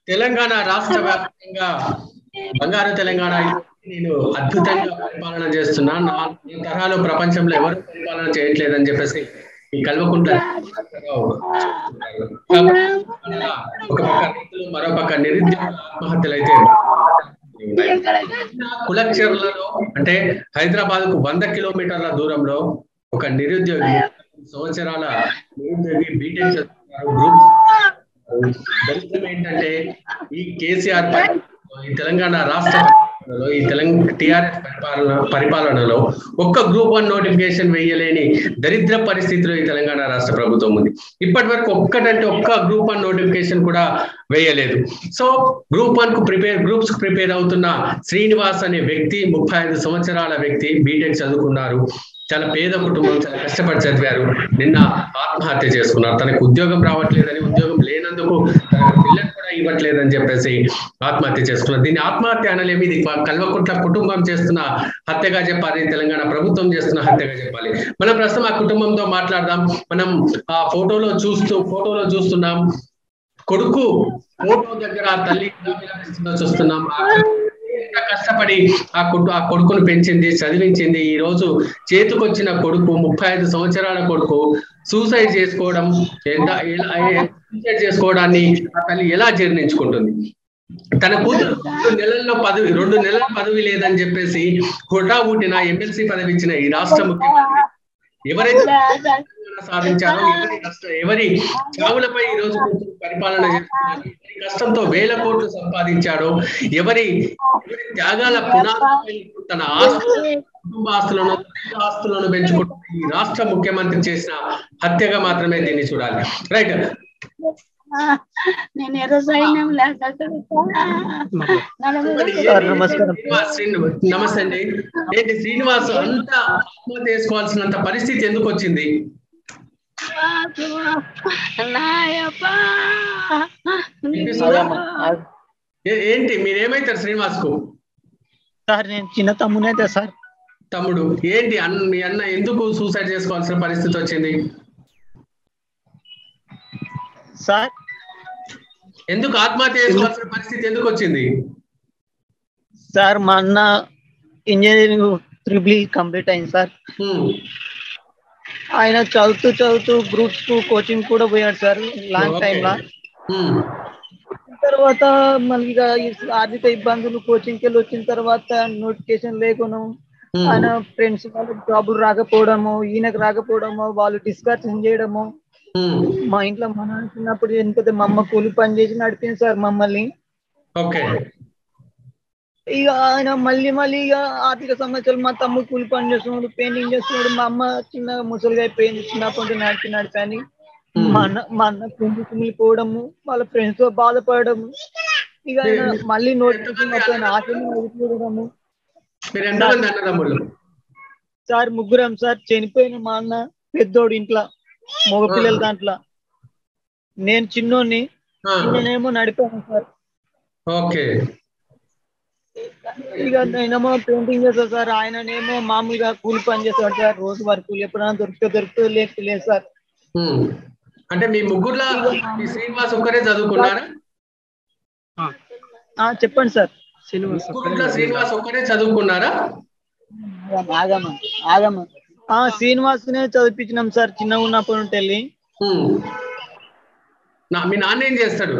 తెలంగాణ రాష్ట్ర వ్యాప్తంగా బంగారు తెలంగాణ నేను అద్భుతంగా పరిపాలన చేస్తున్నా నా ఈ తరహాలో ప్రపంచంలో ఎవరు పరిపాలన చేయట్లేదని చెప్పేసి ఈ కల్వకుంట్ల ఒక పక్క రైతులు మరో పక్క నిరుద్యోగ ఆత్మహత్యలు అయితే కులక్షేర్లలో అంటే హైదరాబాద్ కు వంద కిలోమీటర్ల దూరంలో ఒక నిరుద్యోగి సంవత్సరాల నిరుద్యోగి బీటెక్ చదువుతున్నారు గ్రూప్ దరిద్రం ఏంటంటే ఈ కేసీఆర్ పరి- ఈ తెలంగాణ రాష్ట్ర పరిపాలనలో ఈ తెలంగాణ టిఆర్ఎస్ పరిపాలన పరిపాలనలో ఒక్క గ్రూప్ వన్ నోటిఫికేషన్ వేయలేని దరిద్ర పరిస్థితిలో ఈ తెలంగాణ రాష్ట్ర ప్రభుత్వం ఉంది ఇప్పటి వరకు ఒక్కటంటే ఒక్క గ్రూప్ వన్ నోటిఫికేషన్ కూడా వేయలేదు సో గ్రూప్ వన్ కు ప్రిపేర్ గ్రూప్స్ కు ప్రిపేర్ అవుతున్న శ్రీనివాస్ అనే వ్యక్తి ముప్పై ఐదు సంవత్సరాల వ్యక్తి బీటెక్ చదువుకున్నారు చాలా పేద కుటుంబం చాలా కష్టపడి చదివారు నిన్న ఆత్మహత్య చేసుకున్నారు తనకు ఉద్యోగం రావట్లేదని ఉద్యోగం లేనందుకు తన పిల్లలు కూడా ఇవ్వట్లేదని చెప్పేసి ఆత్మహత్య చేసుకున్నారు దీన్ని ఆత్మహత్య అనలేమి ఇది కల్వకుంట్ల కుటుంబం చేస్తున్న హత్యగా చెప్పాలి తెలంగాణ ప్రభుత్వం చేస్తున్న హత్యగా చెప్పాలి మనం ప్రస్తుతం ఆ కుటుంబంతో మాట్లాడదాం మనం ఆ ఫోటోలో చూస్తూ ఫోటోలో చూస్తున్నాం కొడుకు ఫోటో దగ్గర ఆ తల్లి ఎలా విలపిస్తుందో చూస్తున్నాం ఆ ఎంత కష్టపడి ఆ కొడుకు ఆ కొడుకును పెంచింది చదివించింది ఈ రోజు చేతికొచ్చిన కొడుకు ముప్పై ఐదు సంవత్సరాల కొడుకు సూసైడ్ చేసుకోవడం ఎంత ఎలా సూసైడ్ చేసుకోవడాన్ని ఆ తల్లి ఎలా జీర్ణించుకుంటుంది తన కూతురు రెండు నెలల్లో పదవి రెండు నెలల పదవి లేదని చెప్పేసి హుటా ఊటిన ఎమ్మెల్సీ పదవి ఇచ్చిన ఈ రాష్ట్ర ముఖ్యమంత్రి ఎవరైతే తెలంగాణ సాధించారో ఎవరి కష్ట ఎవరి చావులపై ఈ రోజు కూర్చొని పరిపాలన చేస్తున్నారు ఎవరి కష్టంతో వేల కోట్లు సంపాదించాడో ఎవరి ఎవరి త్యాగాల పునాదిపై తన ఆస్తులను కుటుంబ ఆస్తులను దేశ ఆస్తులను పెంచుకుంటున్న ఈ రాష్ట్ర ముఖ్యమంత్రి చేసిన హత్యగా మాత్రమే దీన్ని చూడాలి రైట్ నేను ఎర్ర సైన్యం లేక సార్, నమస్కారం. శ్రీనివాస్ శ్రీనివాస్ నమస్తే అండి ఏంటి శ్రీనివాస్ అంత ఆత్మహత్య చేసుకోవాల్సినంత పరిస్థితి ఎందుకు వచ్చింది ఏ- ఏంటి మీరేమైతారు శ్రీనివాస్ కు సార్ నేను చిన్న తమ్మునైతే సార్ తమ్ముడు ఏంటి అన్న మీ అన్న ఎందుకు సూసైడ్ చేసుకోవాల్సిన పరిస్థితి వచ్చింది సార్ ఎందుకు ఆత్మహత్య చేసుకోవాల్సిన పరిస్థితి ఎందుకు వచ్చింది సార్ మా అన్న ఇంజనీరింగ్ త్రిబుల్ కంప్లీట్ అయింది సార్ హ్మ్. ఆయన చదువుతూ చదువుతూ గ్రూప్స్ కు కోచింగ్ కూడా పోయాడు సార్ లాంగ్ ఓకే. టైమ్ లా హ్మ్. తర్వాత మళ్ళీ ఇక ఈ ఆర్థిక ఇబ్బందులు కోచింగ్ వెళ్ళి వచ్చిన తర్వాత నోటిఫికేషన్ లేకును హ్మ్. ఆయన ఫ్రెండ్స్ వాళ్ళకి జాబులు రాకపోవడము ఈయనకు రాకపోవడము వాళ్ళు డిస్కషన్ చేయడము హ్మ్. మా ఇంట్లో మా నాన్న చిన్నప్పుడు ఎందుకంటే మా అమ్మ కూలి పని చేసి నడిపింది సార్ మమ్మల్ని ఓకే ఇక ఆయన మళ్ళీ మళ్ళీ ఇక ఆర్థిక సమస్యలు మా తమ్ముడు కూలి పని చేస్తున్నాడు పెయింటింగ్ చేస్తున్నాడు మా అమ్మ చిన్న ముసలిగా అయిపోయింది చిన్నప్పటి నుంచి నడిపి నడిపాని Hmm. మా అన్న మా అన్న కుంగి కుమిలిపోవడము వాళ్ళ ఫ్రెండ్స్ తో బాధపడము ఇక ఆయన మళ్ళీ నోటిఫికేషన్ వస్తాయని ఆశని వదిలిపోవడము మీరు ఎంతమంది అన్నదమ్ముళ్ళు సార్ ముగ్గురం సార్ చనిపోయిన మా అన్న పెద్దోడు ఇంట్లో మగ పిల్లల దాంట్లో నేను చిన్నోడిని ఆ, నేనేమో నడిపాను సార్ ఓకే ఇక నేనేమో పెయింటింగ్ చేస్తాను సార్ ఆయననేమో మామూలుగా కూలి పని చేస్తాడు సార్ రోజు వరకు ఎప్పుడైనా దొరికితే దొరికితే లేకపోతే లేదు సార్ హ్మ్. అంటే మీ ముగ్గురులా మీ శ్రీనివాస్ ఒక్కరే చదువుకున్నారా ఆ చెప్పండి సార్ ముగ్గురులా శ్రీనివాస్ ఒక్కరే చదువుకున్నారా ఆగమ్మ ఆగమ్మ ఆ శ్రీనివాస్నే చదివించినాం సార్ చిన్నగా ఉన్నప్పటి నుండి వెళ్ళి హ్మ్. నా మీ నాన్న ఏం చేస్తాడు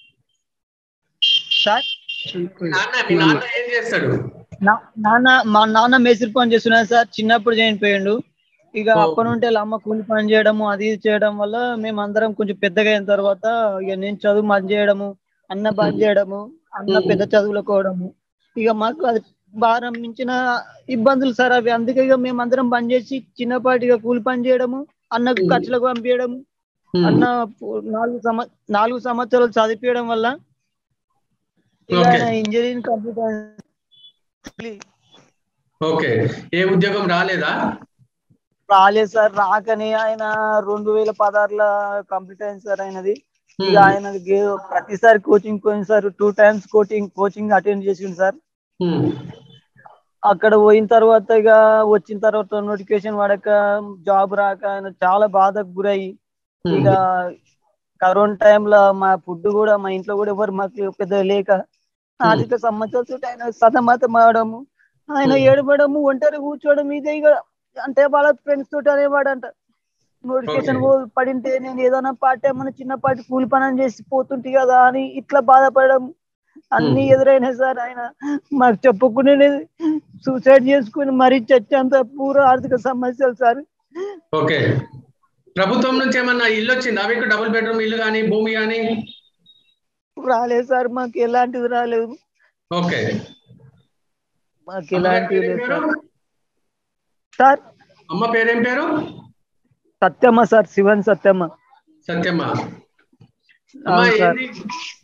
సార్ మీ నాన్న మీ నాన్న ఏం చేస్తాడు నా- నాన్న మా నాన్న మేస్త్రి పని చేస్తున్నాడు సార్ చిన్నప్పుడు చనిపోయిండు ఇక ఓ. అప్పటి నుండి వాళ్ళ అమ్మ కూలి పని చేయడము అది ఇది చేయడం వల్ల మేము అందరం కొంచెం పెద్దగా అయిన తర్వాత ఇక నేను చదువు బంద్ చేయడము అన్న బంద్ చేయడము అన్న మ్మ్. పెద్ద చదువులుకోవడము ఇక మాకు అది భారం మించిన ఇబ్బందులు సార్ అవి అందుకే ఇక మేము అందరం బంద్ చేసి చిన్నపాటిగా కూలి పని చేయడము అన్నకు మ్మ్. ఖర్చులకు పంపించడము హ్మ్. అన్న పు- నాలుగు సంవ నాలుగు సంవత్సరాలు చదివించడం వల్ల ఇక ఓకే. ఆయన ఇంజనీరింగ్ కంప్లీట్ అయింది ఓకే ఏ ఉద్యోగం రాలేదా రాలేదు సార్ రాకని ఆయన రెండు వేల పదహారులో కంప్లీట్ అయింది సార్ ఆయనది ఇక ఆయన గే- ప్రతిసారి కోచింగ్ పోయింది sir two times coaching coaching attend చేసిండు సార్ హ్మ్. అక్కడ పోయిన తర్వాత ఇక వచ్చిన తర్వాత నోటిఫికేషన్ పడక జాబ్ రాక ఆయన చాలా బాధకు గురయ్యి హ్మ్. ఇక కరోనా టైంలో మా ఫుడ్ కూడా మా ఇంట్లో కూడా ఎవరు మాకు పెద్ద లేక ఆర్థిక సమస్యలతో ఆయన సతమతం అవడము ఆయన Hmm. ఏడవడము ఒంటరి కూర్చోవడం ఇదే ఇక అంటే వాళ్ళ ఫ్రెండ్స్ తోటి అనేవాడంట నోటిఫికేషన్ Okay. పడింటే నేను ఏదైనా పార్ట్ టైం అని చిన్నపాటి కూలి పని చేసి పోతుంటే కదా అని ఇట్లా బాధపడడం అన్ని Hmm. ఎదురైనాయి సార్ ఆయన మాకు చెప్పుకునే సూసైడ్ చేసుకుని మరీ చచ్చేంత పూర ఆర్థిక సమస్యలు సార్ ఓకే ప్రభుత్వం నుంచి ఏమన్నా ఇల్లు వచ్చిందా మీకు డబుల్ బెడ్రూమ్ ఇల్లు కానీ భూమి కానీ రాలేదు సార్ మాకు ఎలాంటిది రాలేదు ఓకే మాకు అమ్మ ఎలాంటిది పేరేం లేదు పేరు? సార్ సార్ అమ్మ పేరేం పేరు సత్యమ్మ సార్ శివన్ సత్యమ్మ సత్యమ్మ అమ్మ అవును సార్ ఏంది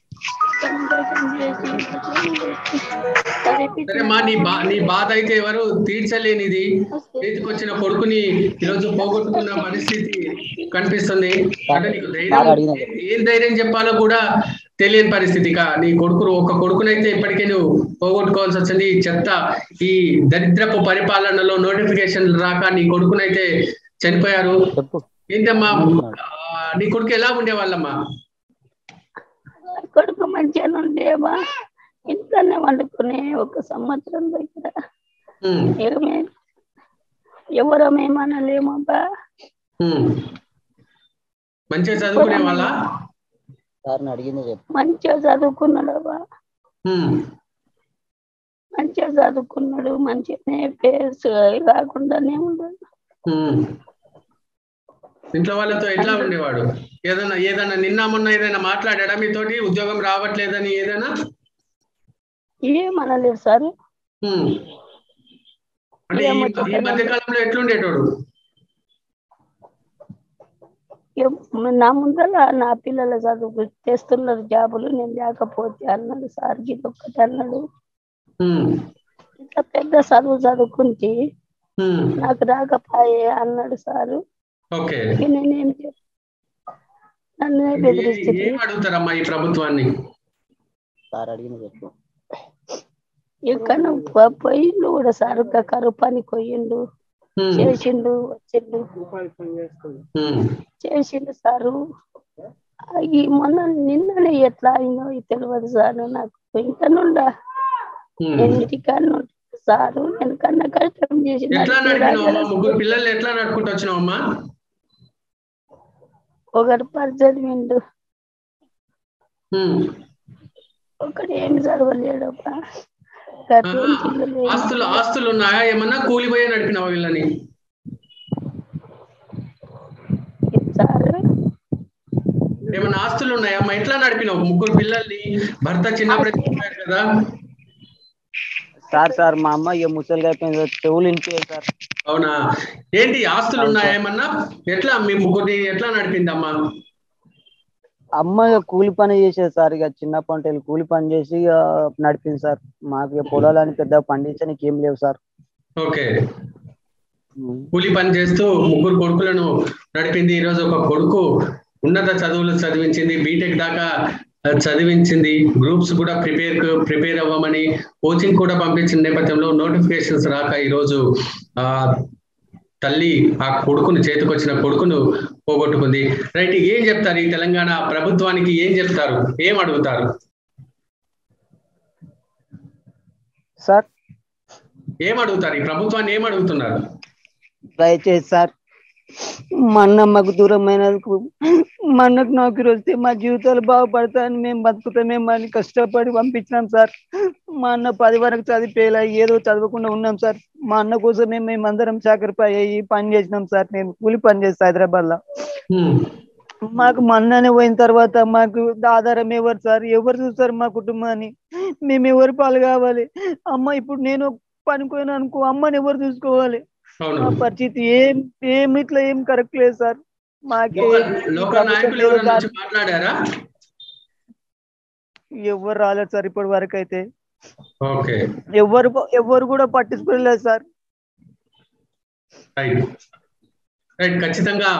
సరే మా నీ బా నీ బాధ అయితే ఎవరు తీర్చలేనిది చేతికి వచ్చిన కొడుకుని ఈరోజు పోగొట్టుకున్న పరిస్థితి కనిపిస్తుంది అంటే నీకు ధైర్యం ఏం ధైర్యం చెప్పాలో కూడా తెలియని పరిస్థితి కా నీ కొడుకు ఒక కొడుకునైతే ఇప్పటికే నువ్వు పోగొట్టుకోవాల్సి వచ్చింది ఈ చెత్త ఈ దరిద్రపు పరిపాలనలో నోటిఫికేషన్ రాక నీ కొడుకునైతే చనిపోయారు చెప్పు ఏంటమ్మా ఆ, నీ కొడుకు ఎలా ఉండేవాళ్ళమ్మా కొడుకు మంచిగా ఉండేవా ఇంట్లోనే వండుకునే ఒక సంవత్సరం దగ్గర ఉమ్, ఏమే ఎవరమేమనలేమబ్బా ఉమ్. మంచిగా చదువుకునే వాళ్ళ సార్ని అడిగింది చెప్పు మంచిగా చదువుకున్నాడబ్బా మంచిగా చదువుకున్నాడు మంచిగానే పేస్ కాకుండానే ఉండదు ఇంట్లో వాళ్ళతో ఎట్లా ఉండేవాడు ఏదైనా ఏదైనా నిన్న మొన్న ఏదైనా మాట్లాడాడా మీతోటి ఉద్యోగం రావట్లేదని ఏదైనా ఏమనలేదు సార్ ఉమ్. అంటే ఈ- ఈ మధ్య కాలంలో ఎట్లుండేటోడు ఏం- నా ముందర నా పిల్లల చదువు తెస్తున్నారు జాబులు నేను లేకపోతే అన్నాడు సార్ ఇది ఒక్కటి అన్నాడు ఉమ్, ఇంత పెద్ద చదువు చదువుకుంటే ఉమ్. నాకు రాకపోయే అన్నాడు సారు ఓకే ఇక నేనేం చెప్ నన్ను ఏ- బెదిరిస్తుంది ఏం అడుగుతారమ్మా ఈ ప్రభుత్వాన్ని సార్ అడిగింది చెప్పు ఎక్కడ పో- పోయిండు కూడా సారు కరువు పని పోయిండు ఉమ్, చేసిండు వచ్చిండు ఉమ్, చేసిండు సారు ఈ మొన్న నిన్ననే ఎట్లా అయిందో ఇది తెలియదు సారు నాకు ఇంకా నుండా ఉమ్. నేను ఇంటికాడ నుండి సారు నేను కన్నా కష్టం చేసి ఎట్లా నాకు నడిపినావమ్మా ముగ్గురు పిల్లల్ని ఎట్లా నడుపుకుంటూ వచ్చినావమ్మా ఒకటి పది చదివిండు ఉమ్. ఒకటి ఏమి చదవలేడబ్బా గర్భం ఆహా. పిల్లలు ఆస్తులు ఆస్తులు ఉన్నాయా ఏమన్నా కూలిపోయే నడిపినావా వీళ్ళని సారు ఏమన్నా ఆస్తులు ఉన్నాయమ్మా ఎట్లా నడిపినావు ముగ్గురు పిల్లల్ని భర్త చిన్నప్పుడే చనిపోయాడు కదా సార్ సార్ మా అమ్మ ఇక ముసలిగా అయిపోయింది సార్ చెవులు వినిపించాయి సార్ అవునా ఏంటి ఆస్తులు ఉన్నాయా ఏమన్నా ఎట్లా మీ ముగ్గురిని ఎట్లా నడిపిందమ్మా అమ్మ ఇక కూలి పని చేసేది సార్ ఇక చిన్నప్పటి నుంచి వెళ్ళి కూలి పని చేసి ఇక నడిపింది సార్ మాకు ఇక పొలాలని పెద్ద పండించడానికి ఏం లేవు సార్ ఓకే కూలి పని చేస్తూ ముగ్గురు కొడుకులను నడిపింది ఈ రోజు ఒక కొడుకు ఉన్నత చదువులు చదివించింది బీటెక్ దాకా ఆ, చదివించింది గ్రూప్స్ కూడా ప్రిపేర్ ప్రిపేర్ అవ్వమని కోచింగ్ కూడా పంపించిన నేపథ్యంలో నోటిఫికేషన్స్ రాక ఈ రోజు ఆ తల్లి ఆ కొడుకును చేతికొచ్చిన కొడుకును పోగొట్టుకుంది రైట్ ఏం చెప్తారు ఈ తెలంగాణ ప్రభుత్వానికి ఏం చెప్తారు ఏం అడుగుతారు సార్ ఏం అడుగుతారు ఈ ప్రభుత్వాన్ని ఏం అడుగుతున్నారు దయచేసి సార్ మా అన్న మాకు దూరమైనందుకు మా అన్నకు నౌకరి వస్తే మా జీవితాలు బాగుపడతాయని మేము బతుకుతామేమో అని కష్టపడి పంపించినాం సార్ మా అన్న పది వరకు చదివేలా ఏదో చదవకుండా ఉన్నాం సార్ మా అన్న కోసమే మేము అందరం సాక్రిఫై అయ్యి పని చేసినాం సార్ నేను కూలి పని చేస్తా హైదరాబాద్ లో హ్మ్. మాకు మా అన్ననే పోయిన తర్వాత మాకు ఆధారం ఎవరు సార్ ఎవరు చూస్తారు మా కుటుంబాన్ని మేము ఎవరు పాలు కావాలి అమ్మ ఇప్పుడు నేను పనిపోయినా అనుకో అమ్మని ఎవరు చూసుకోవాలి అవును మా పరిస్థితి ఏం ఏం ఇట్లా ఏం కరెక్ట్ లేదు సార్ మాకే లోకల్ లోకల్ నాయకులు ఎవరైనా వచ్చి మాట్లాడారా ఎవరు రాలేదు సార్ ఇప్పటి వరకు అయితే ఓకే ఎవరు ఎవరు కూడా పట్టించుకోలేదు సార్ రైట్ రైట్ ఖచ్చితంగా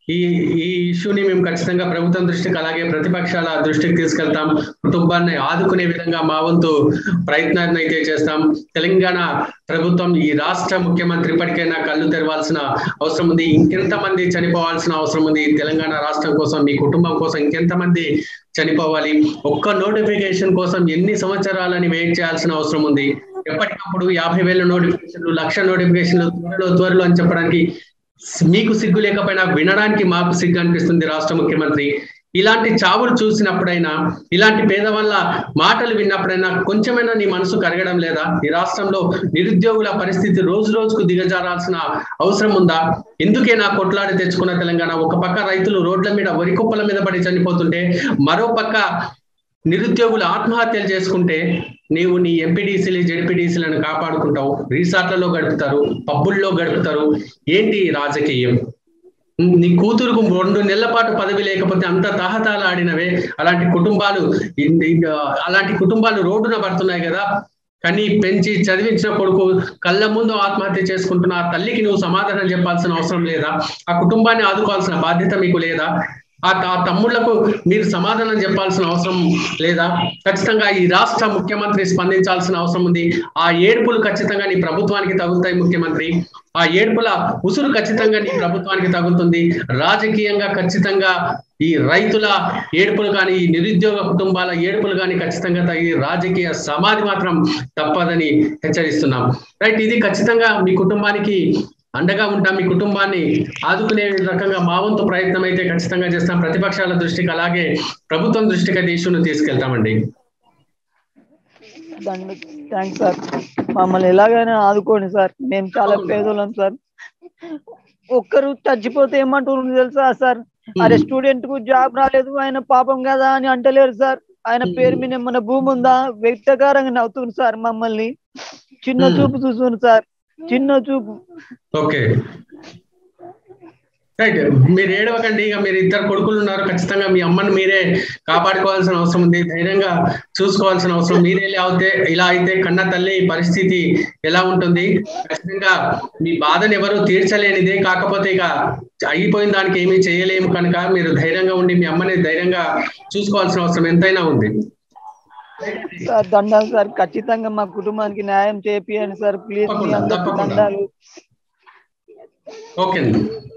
ఈ ఈ ఇష్యూని మేము ఖచ్చితంగా ప్రభుత్వం దృష్టికి అలాగే ప్రతిపక్షాల దృష్టికి తీసుకెళ్తాం కుటుంబాన్ని ఆదుకునే విధంగా మా వంతు ప్రయత్నాన్ని అయితే చేస్తాం తెలంగాణ ప్రభుత్వం ఈ రాష్ట్ర ముఖ్యమంత్రి ఇప్పటికైనా కళ్ళు తెరవాల్సిన అవసరం ఉంది ఇంకెంతమంది చనిపోవాల్సిన అవసరం ఉంది తెలంగాణ రాష్ట్రం కోసం మీ కుటుంబం కోసం ఇంకెంతమంది చనిపోవాలి ఒక్క నోటిఫికేషన్ కోసం ఎన్ని సంవత్సరాలని వెయిట్ చేయాల్సిన అవసరం ఉంది ఎప్పటికప్పుడు యాభై వేల నోటిఫికేషన్లు లక్ష నోటిఫికేషన్లు త్వరలో త్వరలో అని చెప్పడానికి మీకు సిగ్గు లేకపోయినా వినడానికి మాకు సిగ్గు అనిపిస్తుంది రాష్ట్ర ముఖ్యమంత్రి ఇలాంటి చావులు చూసినప్పుడైనా ఇలాంటి పేదవాళ్ళ మాటలు విన్నప్పుడైనా కొంచెమైనా నీ మనసు కరగడం లేదా ఈ రాష్ట్రంలో నిరుద్యోగుల పరిస్థితి రోజు రోజుకు దిగజారాల్సిన అవసరం ఉందా ఎందుకే నా కొట్లాడి తెచ్చుకున్న తెలంగాణ ఒక పక్క రైతులు రోడ్ల మీద వరి కుప్పల మీద పడి చనిపోతుంటే మరో పక్క నిరుద్యోగులు ఆత్మహత్యలు చేసుకుంటే నీవు నీ ఎంపీడీసీలు జెడ్పీడీసీలను కాపాడుకుంటావు రీసార్ట్లలో గడుపుతారు పబ్బుల్లో గడుపుతారు ఏంటి ఈ రాజకీయం నీ కూతురుకు రెండు నెలల పాటు పదవి లేకపోతే అంత తహతాల ఆడినవే అలాంటి కుటుంబాలు ఇన్- ఇన్- అలాంటి కుటుంబాలు రోడ్డున పడుతున్నాయి కదా కానీ పెంచి చదివించిన కొడుకు కళ్ళ ముందు ఆత్మహత్య చేసుకుంటున్న ఆ తల్లికి నువ్వు సమాధానం చెప్పాల్సిన అవసరం లేదా ఆ కుటుంబాన్ని ఆదుకోవాల్సిన బాధ్యత మీకు లేదా ఆ ఆ తమ్ముళ్లకు మీరు సమాధానం చెప్పాల్సిన అవసరం లేదా ఖచ్చితంగా ఈ రాష్ట్ర ముఖ్యమంత్రి స్పందించాల్సిన అవసరం ఉంది ఆ ఏడుపులు ఖచ్చితంగా నీ ప్రభుత్వానికి తగులుతాయి ముఖ్యమంత్రి ఆ ఏడుపుల ఉసురు ఖచ్చితంగా నీ ప్రభుత్వానికి తగులుతుంది రాజకీయంగా ఖచ్చితంగా ఈ రైతుల ఏడుపులు కానీ ఈ నిరుద్యోగ కుటుంబాల ఏడుపులు కానీ ఖచ్చితంగా తగి రాజకీయ సమాధి మాత్రం తప్పదని హెచ్చరిస్తున్నాం రైట్ ఇది ఖచ్చితంగా మీ కుటుంబానికి అండగా ఉంటాం మీ కుటుంబాన్ని ఆదుకునే రకంగా మా వంతు ప్రయత్నం అయితే ఖచ్చితంగా చేస్తాం ప్రతిపక్షాల దృష్టికి అలాగే ప్రభుత్వం దృష్టికి అయితే ఇష్యూను తీసుకెళ్తామండి థ్యాంక్స్ సార్ మమ్మల్ని ఎలాగైనా ఆదుకోండి సార్ మేము చాలా పేదోళ్ళం సార్ ఒక్కరు చచ్చిపోతే ఏమంటున్నారు తెలుసా సార్ అరే స్టూడెంట్ కు జాబ్ రాలేదు ఆయన పాపం కదా అని అంటలేరు సార్ ఆయన పేరు మీద ఏమన్నా భూమి ఉందా వ్యక్తకారంగా నవ్వుతుంది సార్ మమ్మల్ని చిన్న Hmm. చూపు చూస్తుంది సార్ చిన్న చూపు ఓకే రైట్ మీరు ఏడవకండి ఇక మీరు ఇద్దరు కొడుకులు ఉన్నారు ఖచ్చితంగా మీ అమ్మని మీరే కాపాడుకోవాల్సిన అవసరం ఉంది ధైర్యంగా చూసుకోవాల్సిన అవసరం మీరే ఇలా అయితే ఇలా అయితే కన్న తల్లి పరిస్థితి ఎలా ఉంటుంది ఖచ్చితంగా మీ బాధను ఎవరు తీర్చలేనిదే కాకపోతే ఇక అయిపోయిన దానికి ఏమీ చేయలేము కనుక మీరు ధైర్యంగా ఉండి మీ అమ్మని ధైర్యంగా చూసుకోవాల్సిన అవసరం ఎంతైనా ఉంది సార్ దండాలు సార్ ఖచ్చితంగా మా కుటుంబానికి న్యాయం చేపియండి సార్ ప్లీజ్ మీ తప్పకుండా, అందరికి తప్పకుండా. దండాలు ఓకే అండి